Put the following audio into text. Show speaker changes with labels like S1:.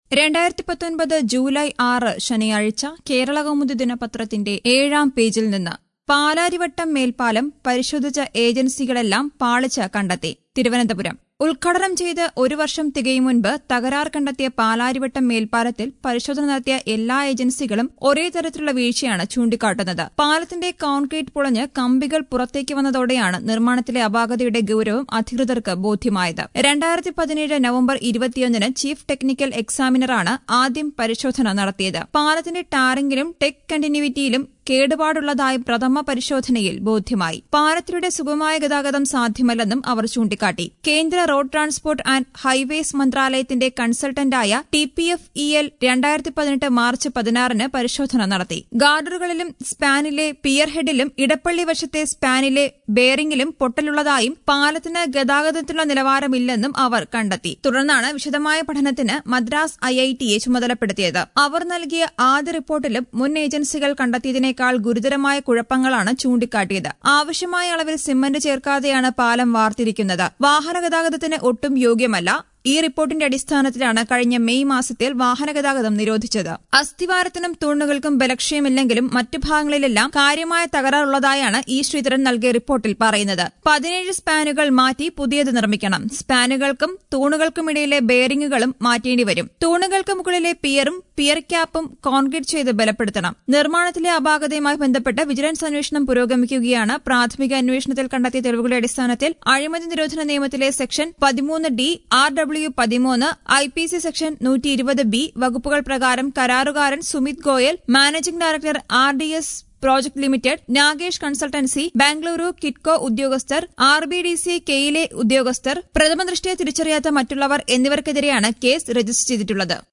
S1: രണ്ടായിരത്തി പത്തൊൻപത് ജൂലൈ ആറ് ശനിയാഴ്ച കേരളകൗമുദി ദിനപത്രത്തിന്റെ ഏഴാം പേജിൽ നിന്ന് പാലാരിവട്ടം മേൽപ്പാലം പരിശോധിച്ച ഏജൻസികളെല്ലാം പാളിച്ച കണ്ടെത്തി തിരുവനന്തപുരം ഉദ്ഘാടനം ചെയ്ത് ഒരു വർഷം തികയും മുൻപ് തകരാർ കണ്ടെത്തിയ പാലാരിവട്ടം മേൽപ്പാലത്തിൽ പരിശോധന നടത്തിയ എല്ലാ ഏജൻസികളും ഒരേ തരത്തിലുള്ള വീഴ്ചയാണ് ചൂണ്ടിക്കാട്ടുന്നത് പാലത്തിന്റെ കോൺക്രീറ്റ് പൊളഞ്ഞ് കമ്പികൾ പുറത്തേക്ക് വന്നതോടെയാണ് നിർമ്മാണത്തിലെ അപാകതയുടെ ഗൌരവം അധികൃതർക്ക് ബോധ്യമായത് രണ്ടായിരത്തി പതിനേഴ് നവംബർ ഇരുപത്തിയൊന്നിന് ചീഫ് ടെക്നിക്കൽ എക്സാമിനറാണ് ആദ്യം പരിശോധന നടത്തിയത് പാലത്തിന്റെ ടാറിംഗിലും ടെക് കണ്ടിന്യൂവിറ്റിയിലും കേടുപാടുള്ളതായി പ്രഥമ പരിശോധനയിൽ ബോധ്യമായി പാലത്തിലൂടെ സുഗമമായ ഗതാഗതം സാധ്യമല്ലെന്നും അവർ ചൂണ്ടിക്കാട്ടി കേന്ദ്ര റോഡ് ട്രാൻസ്പോർട്ട് ആൻഡ് ഹൈവേസ് മന്ത്രാലയത്തിന്റെ കൺസൾട്ടന്റായ T P F E L രണ്ടായിരത്തി പതിനെട്ട് മാർച്ച് പതിനാറിന് പരിശോധന നടത്തി ഗാർഡറുകളിലും സ്പാനിലെ പിയർ ഹെഡിലും ഇടപ്പള്ളി വശത്തെ സ്പാനിലെ ബെയറിംഗിലും പൊട്ടലുള്ളതായും പാലത്തിന് ഗതാഗതത്തിനുള്ള നിലവാരമില്ലെന്നും അവർ കണ്ടെത്തി തുടർന്നാണ് വിശദമായ പഠനത്തിന് മദ്രാസ് ഐ ഐ ടിയെ ചുമതലപ്പെടുത്തിയത് അവർ നൽകിയ ആദ്യ റിപ്പോർട്ടിലും മുൻ ഏജൻസികൾ കണ്ടെത്തിയതിനേക്കാൾ ഗുരുതരമായ കുഴപ്പങ്ങളാണ് ചൂണ്ടിക്കാട്ടിയത് ആവശ്യമായ അളവിൽ സിമന്റ് ചേർക്കാതെയാണ് പാലം വാർത്തിരിക്കുന്നത് വാഹന ഗതാഗതത്തിന് ഒട്ടും യോഗ്യമല്ല ഈ റിപ്പോർട്ടിന്റെ അടിസ്ഥാനത്തിലാണ് കഴിഞ്ഞ മെയ് മാസത്തിൽ വാഹനഗതാഗതം നിരോധിച്ചത് അസ്ഥിവാരത്തിനും തൂണുകൾക്കും ബലക്ഷയമില്ലെങ്കിലും മറ്റു ഭാഗങ്ങളിലെല്ലാം കാര്യമായ തകരാറുള്ളതായാണ് ഇ ശ്രീധരൻ നൽകിയ റിപ്പോർട്ടിൽ പറയുന്നത് പതിനേഴ് സ്പാനുകൾ മാറ്റി പുതിയത് നിർമ്മിക്കണം സ്പാനുകൾക്കും തൂണുകൾക്കുമിടയിലെ ബെയറിംഗുകളും മാറ്റേണ്ടി വരും തൂണുകൾക്ക് മുകളിലെ പിയറും പിയർ ക്യാപ്പും കോൺക്രീറ്റ് ചെയ്ത് ബലപ്പെടുത്തണം നിർമ്മാണത്തിലെ അപാകതയുമായി ബന്ധപ്പെട്ട് വിജിലൻസ് അന്വേഷണം പുരോഗമിക്കുകയാണ് പ്രാഥമിക അന്വേഷണത്തിൽ കണ്ടെത്തിയ തെളിവുകളുടെ അടിസ്ഥാനത്തിൽ അഴിമതി നിരോധന നിയമത്തിലെ സെക്ഷൻ പതിമൂന്ന് ഡി ആർ ഡബ്ല്യു പതിമൂന്ന് ഐ പി സി സെക്ഷൻ നൂറ്റി ഇരുപത് ബി വകുപ്പുകൾ പ്രകാരം കരാറുകാരൻ Sumit Goyal managing director R D S project limited Nagesh consultancy Bengaluru Kitco ഉദ്യോഗസ്ഥർ ആർ ബി ഡി സി കെയിലെ ഉദ്യോഗസ്ഥർ പ്രഥമദൃഷ്ടിയെ തിരിച്ചറിയാത്ത മറ്റുള്ളവർ എന്നിവർക്കെതിരെയാണ് കേസ് രജിസ്റ്റർ ചെയ്തിട്ടുള്ളത്